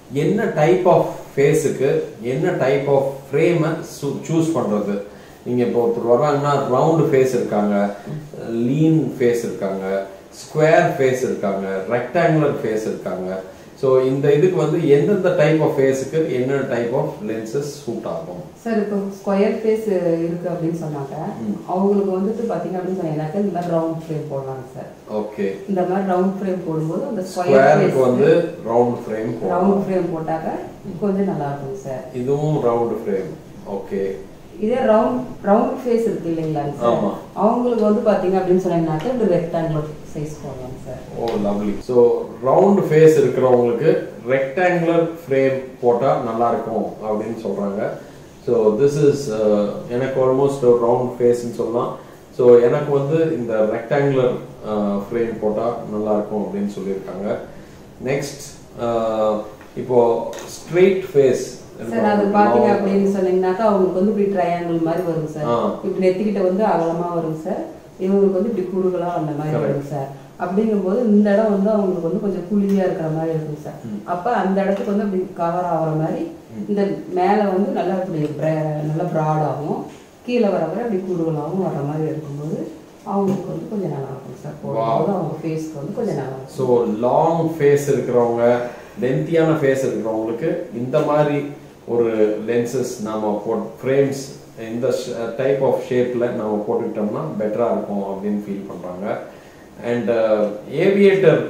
என்ன type of ஃபேஸுக்கு என்ன டைப் ஆஃப் ஃப்ரேமை சூஸ் பண்றது நீங்க இப்போ ஒருத்தர் வர்றாங்கன்னா ரவுண்டு ஃபேஸ் இருக்காங்க லீன் ஃபேஸ் இருக்காங்க ஸ்கொயர் ஃபேஸ் இருக்காங்க ரெக்டாங்குலர் ஃபேஸ் இருக்காங்க ஸோ இந்த இதுக்கு வந்து எந்தெந்த டைப் ஆஃப் ஃபேஸுக்கு என்னென்ன டைப் ஆஃப் லென்சஸ் சூட் ஆகும் சார் இப்போ ஸ்கொயர் ஃபேஸ் இருக்கு அப்படின்னு சொன்னாங்க அவங்களுக்கு வந்துட்டு பாத்தீங்க அப்படின்னு சொன்னீங்கன்னாக்க இந்த மாதிரி ரவுண்ட் ஃப்ரேம் போடலாங்க சார் ஓகே இந்த மாதிரி ரவுண்ட் ஃப்ரேம் போடும்போது அந்த ஸ்கொயர் ஸ்கொயருக்கு வந்து ரவுண்ட் ஃப்ரேம் ரவுண்ட் ஃப்ரேம் போட்டாக்க கொஞ்சம் நல்லா இருக்கும் சார் இதுவும் ரவுண்ட் ஃப்ரேம் ஓகே இதே ரவுண்ட் ரவுண்ட் ஃபேஸ் இருக்கு இல்லைங்களாங்க சார் ஆமா. அவங்களுக்கு வந்து பாத்தீங்க அப்படின்னு சொன்னீங்கன்னாக்க இந்த ரெக்டாங்குலர் சைஸ் போடலாம் sir oh lovely so round face இருக்கிறவங்களுக்கு ரெக்டாங்குலர் ஃப்ரேம் போட்டால் நல்லா இருக்கும் அப்படின்னு சொல்கிறாங்க ஸோ திஸ் இஸ் எனக்கு ஆல்மோஸ்ட் ஒரு ரவுண்ட் ஃபேஸ்ன்னு சொல்லலாம் ஸோ எனக்கு வந்து இந்த ரெக்டாங்குலர் ஃப்ரேம் போட்டால் நல்லா இருக்கும் அப்படின்னு சொல்லியிருக்காங்க நெக்ஸ்ட் இப்போ ஸ்ட்ரெயிட் ஃபேஸ் சார் அது பாத்தீங்க அப்படின்னு சொன்னீங்கன்னாக்கா அவங்களுக்கு வந்து இப்படி ட்ரையாங்கிள் மாதிரி வரும் சார் ஆ. இப்படி நெத்திக்கிட்ட வந்து அகலமா வரும் சார் இவங்களுக்கு வந்து இப்படி குறுகலா அந்த மாதிரி Correct. வரும் சார் அப்படிங்கும்போது இந்த இடம் வந்து அவங்களுக்கு வந்து கொஞ்சம் குழியா இருக்கிற மாதிரி இருக்கும் சார் அப்ப அந்த இடத்துக்கு வந்து அப்படி கவர் ஆகுற மாதிரி இந்த மேல வந்து நல்லா இப்படி bra- நல்லா broad ஆகும் கீழே வர வர அப்படி குறுகலாகவும் வர மாதிரி இருக்கும்போது அவங்களுக்கு வந்து கொஞ்சம் நல்லா இருக்கும் சார் போடும்போது அவங்க ஃபேஸ்க்கு வந்து கொஞ்சம் நல்லா இருக்கும் ஸோ லாங் ஃபேஸ் இருக்கிறவங்க லென்த்தியான ஃபேஸ் இருக்கிறவங்களுக்கு இந்த மாதிரி ஒரு லென்சஸ் நாம போட் ஃப்ரேம்ஸ் இந்த டைப் ஆஃப் ஷேப்ல நாம போட்டுக்கிட்டோம்னா பெட்டரா இருக்கும் அப்படின்னு ஃபீல் பண்றாங்க அண்ட் ஏவியேட்டர்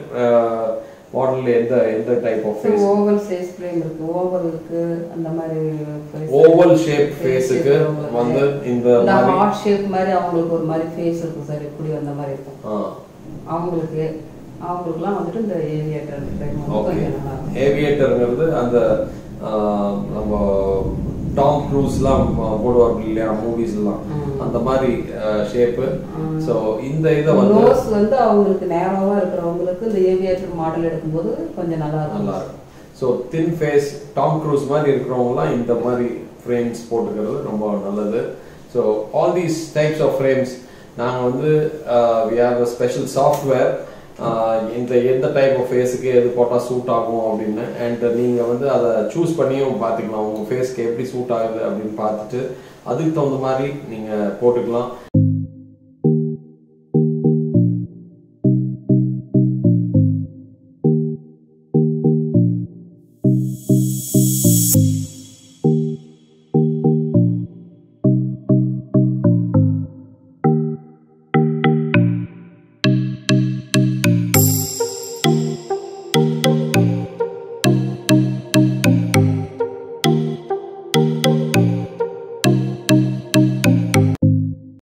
மாடல் எந்த எந்த type of face oval size frame இருக்கு ஓவல் இருக்கு அந்த மாதிரி face- ஓவல் ஷேப் face ஃபேஸுக்கு இருக்கிறவங்களுக்கு. வந்து இந்த இந்த மாதிரி ஹார்ட் ஷேப் மாதிரி அவங்களுக்கு ஒரு மாதிரி ஃபேஸ் இருக்கும் சார் இப்படி அந்த மாதிரி இருக்கும் ஆ அவங்களுக்கு அவங்களுக்குலாம் வந்துட்டு இந்த ஏவியேட்டர் ஃப்ரேம் வந்து ஓகே கொஞ்சம் நல்லா இருக்கும் ஏவியேட்டருங்கிறது அந்த ஆஹ், நம்ம டாம் க்ரூஸ்லாம் போடுவார்கள் இல்லையா மூவிஸ்லாம் அந்த மாதிரி ஷேப்பு ஸோ இந்த இதை வந்து நோஸ் வந்து அவங்களுக்கு நேரவா இருக்கிறவங்களுக்கு இந்த ஏவியேட்டர் மாடல் எடுக்கும்போது கொஞ்சம் நல்லா நல்லா இருக்கும் இருக்கும் so thin face Tom Cruise மாதிரி இருக்கிறவங்கலாம் இந்த மாதிரி ஃப்ரேம்ஸ் போட்டுக்கிறது ரொம்ப நல்லது so all these types of frames நாங்கள் வந்து we have a special software இந்த எந்த டைப் ஆஃப் ஃபேஸுக்கு எது போட்டால் சூட் ஆகும் அப்படின்னு அண்ட் நீங்கள் வந்து அதை சூஸ் பண்ணியும் பார்த்துக்கலாம் உங்கள் ஃபேஸ்க்கு எப்படி சூட் ஆகுது அப்படின்னு பார்த்துட்டு அதுக்கு தகுந்த மாதிரி நீங்கள் போட்டுக்கலாம்